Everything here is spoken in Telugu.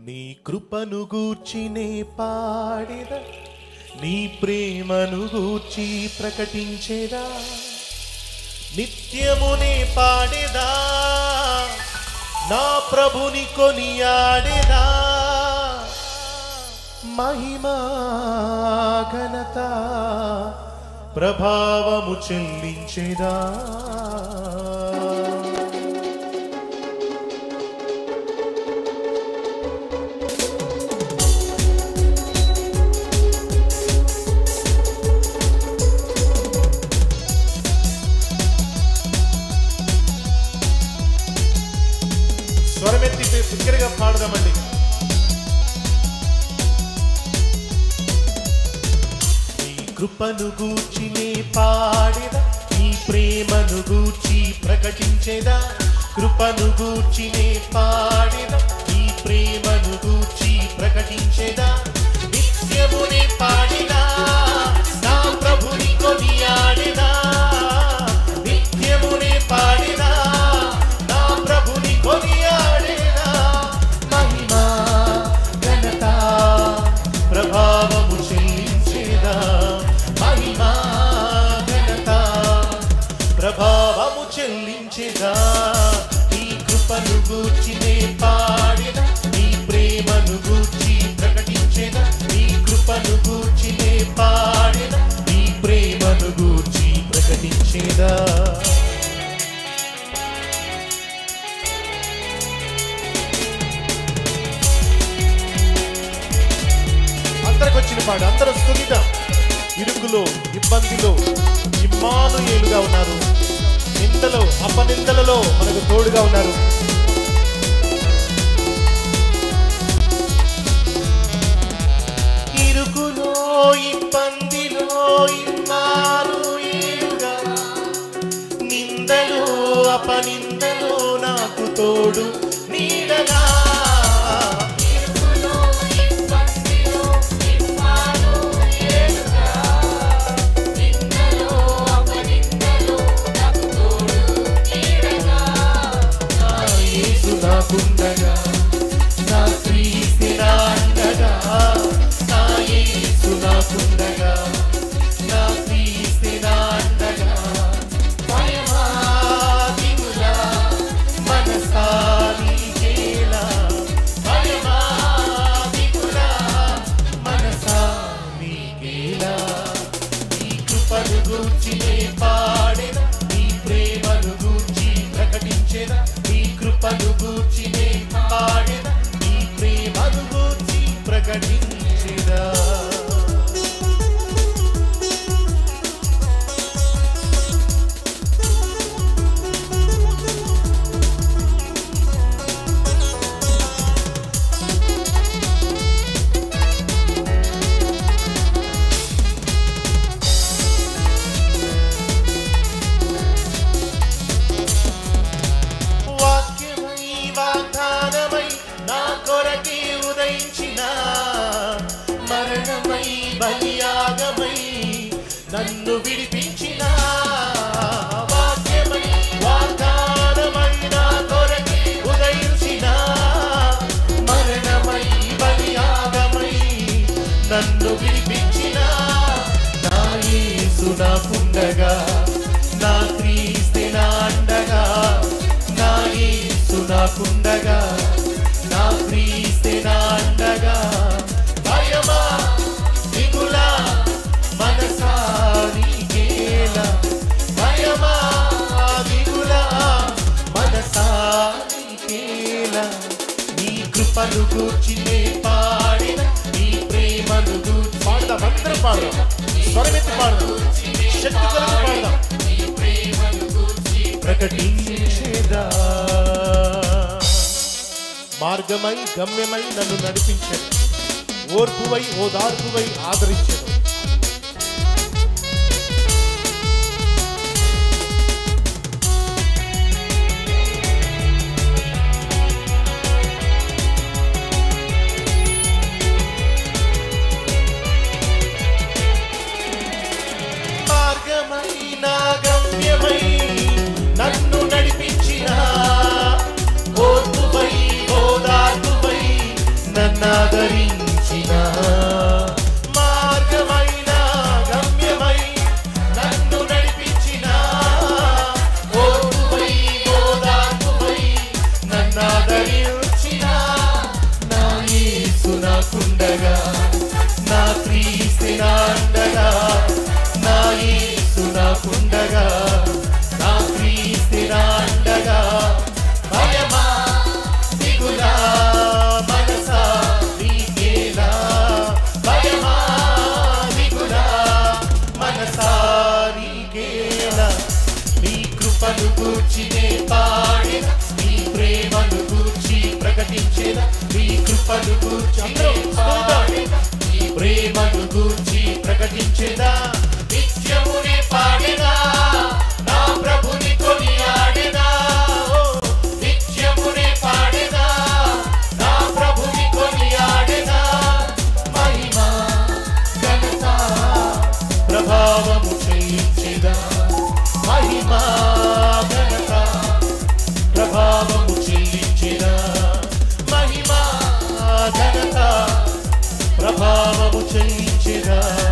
నీ కృపను గూర్చినే పాడేద నీ ప్రేమను గూర్చి ప్రకటించేదా నిత్యమునే పాడేదా నా ప్రభుని కొనియాడేదా మహిమా ఘనత ప్రభావము చెల్లించేదా స్వరమెత్తి బిగ్గరగా పాడదామండి నీ కృపను గూర్చినే పాడేదా నీ ప్రేమను గూర్చి ప్రకటించేదా కృపను గూర్చినే పాడేదా నీ ప్రేమను గూర్చి ప్రకటించేదా నిత్యమునే పాడినా నా ప్రభుని కొనియాడినా నిత్యమునే పాడినా నా ప్రభుని కొనియాడినా మహిమా ఘనత ప్రభావము చెల్లించేదా మహిమా ఘనత ప్రభావము చెల్లించేదా నీ కృపను గూర్చినే పాడిన నీ ప్రేమను గూర్చి ప్రకటించేదా నీ కృపను గూర్చినే పాడిన నీ ప్రేమను గూర్చి ప్రకటించేదా అందరికి వచ్చిన పాడు అందరూ స్థుతిద్దాం ఇరుకులో ఇబ్బందిలో ఇమ్మానుయేలుగా ఉన్నారు నిందలో అపనిందలలో మనకు తోడుగా ఉన్నారు ఇరుకులో ఇబ్బందిలో ఇమ్మానుయేలుగా నిందలో అపనిందలో నాకు తోడు నీడగా ఇరుకులో ఇబ్బందిలో ఇమ్మానుయేలుగా నిందలో అపనిందలో నాకు తోడు నీడగా నా యేసు నాకుండగా నా క్రీస్తు నా అండగా నా యేసు నాకుండగా నా క్రీస్తు నా అండగా భయమా దిగులా మనసా నీకేలా భయమా దిగులా మనసా నీకేలా నీ కృపను గూర్చినే పాడెద నీ ప్రేమను గూర్చి ప్రకటించెద నీ కృపను గూర్చినే పాడెద నీ ప్రేమను గూర్చి ప్రకటించెదా వాక్యమై వాగ్దానమై నా కొరకే ఉదయించిన మరణమై బలియాగమై నన్ను విడిపించిన వాక్యమై వాగ్దానమై నా కొరకే ఉదయించిన మరణమై బలియాగమై నన్ను విడిపించిన నా యేసు నా పుండగా నా క్రీస్తే నా అండగా నా యేసు నా పుండగా నా క్రీస్తే నా అండగా భయమా దిగులా మనసా నీకేలా భయమా దిగులా మనసా నీకేలా నీ కృపను గూర్చినే పాడిన నీ ప్రేమను గూర్చి పాడదాం అందరం పాడదాం స్వరమెత్తి పాడదాం శక్తి కొరకు పాడదాం నీ ప్రేమను గూర్చి ప్రకటించేదా మార్గమై గమ్యమై నన్ను నడిపించదు ఓర్పువై ఓదార్పువై ఆదరించదు మార్గమై నా గమ్యమై నన్ను నడిపించిన ఓర్పువై ఓదార్పువై నన్నాదరించిన మార్గమైన గమ్యమై నన్ను నడిపించిన ఓర్పుపై ఓదార్పుపై నన్నాదరించిన నా యేసు నాకుండగా నా క్రీస్తు నా అండగా నా యేసు నాకుండగా నా క్రీస్తు నా అండగా భయమా దిగులా మనసా నీకేలా భయమా దిగులా మనసా నీకేలా నీ కృపను గూర్చినే పాడిన నీ ప్రేమను గూర్చి ప్రకటించిన నీ కృపను గూర్చి పాడిన నీ ప్రేమను గూర్చి ప్రకటించేదా నిత్యమునే పాడినా నా ప్రభుని కొనియాడినా ఓ, నిత్యమునే పాడినా నా ప్రభుని కొనియాడినా మహిమా ఘనత ప్రభావము చేయించేదా మహిమా ఘనత ప్రభావము చెల్లించిన మహిమా ఘనత ప్రభావము చెల్లించిన